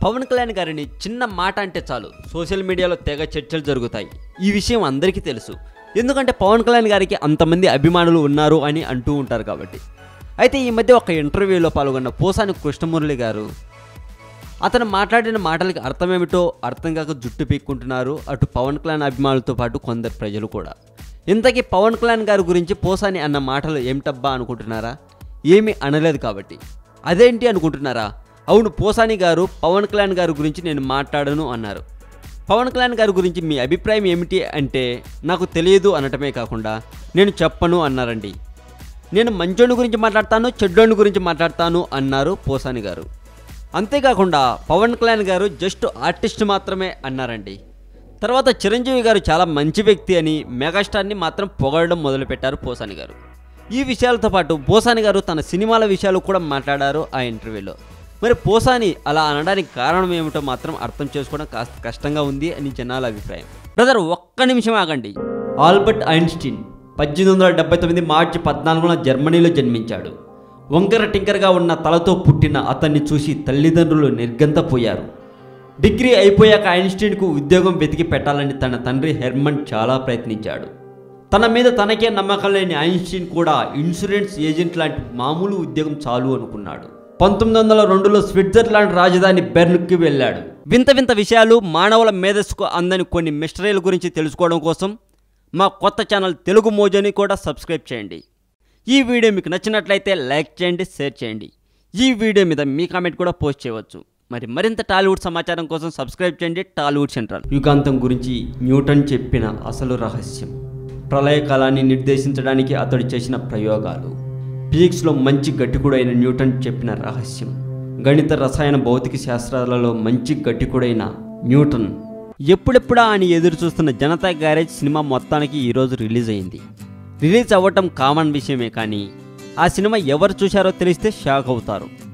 పవన్ కళ్యాణ్ గారిని చిన్న మాట అంటే చాలు సోషల్ మీడియాలో తెగ చర్చలు జరుగుతాయి ఈ విషయం అందరికీ తెలుసు ఎందుకంటే పవన్ కళ్యాణ్ గారికి అంతమంది అభిమానులు ఉన్నారు అని అంటూ ఉంటారు కాబట్టి అయితే ఈ మధ్య ఒక ఇంటర్వ్యూలో పాల్గొన్న పోసాని కృష్ణమురళి గారు అతను మాట్లాడిన మాటలకి అర్థమేమిటో అర్థం కాక జుట్టు పీక్కుంటున్నారు అటు పవన్ కళ్యాణ్ అభిమానులతో పాటు కొందరు ప్రజలు కూడా ఇంతకీ పవన్ కళ్యాణ్ గారి గురించి పోసాని అన్న మాటలు ఏమిటబ్బా అనుకుంటున్నారా ఏమీ అనలేదు కాబట్టి అదేంటి అనుకుంటున్నారా అవును పోసాని గారు పవన్ కళ్యాణ్ గారి గురించి నేను మాట్లాడను అన్నారు పవన్ కళ్యాణ్ గారి గురించి మీ అభిప్రాయం ఏమిటి అంటే నాకు తెలియదు అనటమే కాకుండా నేను చెప్పను అన్నారండి నేను మంచోని గురించి మాట్లాడతాను చెడ్డోని గురించి మాట్లాడతాను అన్నారు పోసాని గారు అంతేకాకుండా పవన్ కళ్యాణ్ గారు జస్ట్ ఆర్టిస్ట్ మాత్రమే అన్నారండి తర్వాత చిరంజీవి గారు చాలా మంచి వ్యక్తి అని మెగాస్టార్ని మాత్రం పొగడడం మొదలుపెట్టారు పోసాని గారు ఈ విషయాలతో పాటు పోసాని గారు తన సినిమాల విషయాలు కూడా మాట్లాడారు ఆ ఇంటర్వ్యూలో మరి పోసాని అలా అనడానికి కారణం ఏమిటో మాత్రం అర్థం చేసుకోవడం కాస్త కష్టంగా ఉంది అని జనాల అభిప్రాయం బ్రదర్ ఒక్క నిమిషం ఆగండి ఆల్బర్ట్ ఐన్స్టీన్ పద్దెనిమిది వందల డెబ్బై తొమ్మిది మార్చి పద్నాలుగున జర్మనీలో జన్మించాడు వంకర టింకరగా ఉన్న తలతో పుట్టిన అతన్ని చూసి తల్లిదండ్రులు నిర్గంతపోయారు డిగ్రీ అయిపోయాక ఐన్స్టీన్కు ఉద్యోగం వెతికి పెట్టాలని తన తండ్రి హెర్మన్ చాలా ప్రయత్నించాడు తన మీద తనకే నమ్మకం లేని ఐన్స్టీన్ కూడా ఇన్సూరెన్స్ ఏజెంట్ లాంటి మామూలు ఉద్యోగం చాలు అనుకున్నాడు పంతొమ్మిది వందల రెండులో స్విట్జర్లాండ్ రాజధాని బెర్న్కి వెళ్ళాడు వింత వింత విషయాలు మానవుల మేధస్సుకు అందని కొన్ని మిస్టరీల గురించి తెలుసుకోవడం కోసం మా కొత్త ఛానల్ తెలుగు మోజోని కూడా సబ్స్క్రైబ్ చేయండి ఈ వీడియో మీకు నచ్చినట్లయితే లైక్ చేయండి షేర్ చేయండి ఈ వీడియో మీద మీ కామెంట్ కూడా పోస్ట్ చేయవచ్చు మరి మరింత టాలీవుడ్ సమాచారం కోసం సబ్స్క్రైబ్ చేయండి టాలీవుడ్ సెంట్రల్ యుగాంతం గురించి న్యూటన్ చెప్పిన అసలు రహస్యం ప్రళయకాలాన్ని నిర్దేశించడానికి అతడు చేసిన ప్రయోగాలు ఫిజిక్స్లో మంచి గట్టికుడైన న్యూటన్ చెప్పిన రహస్యం గణిత రసాయన భౌతిక శాస్త్రాలలో మంచి గట్టికుడైన న్యూటన్ ఎప్పుడెప్పుడా అని ఎదురు చూస్తున్న జనతా గ్యారేజ్ సినిమా మొత్తానికి ఈరోజు రిలీజ్ అయింది రిలీజ్ అవ్వటం కామన్ విషయమే కానీ ఆ సినిమా ఎవరు చూశారో తెలిస్తే షాక్ అవుతారు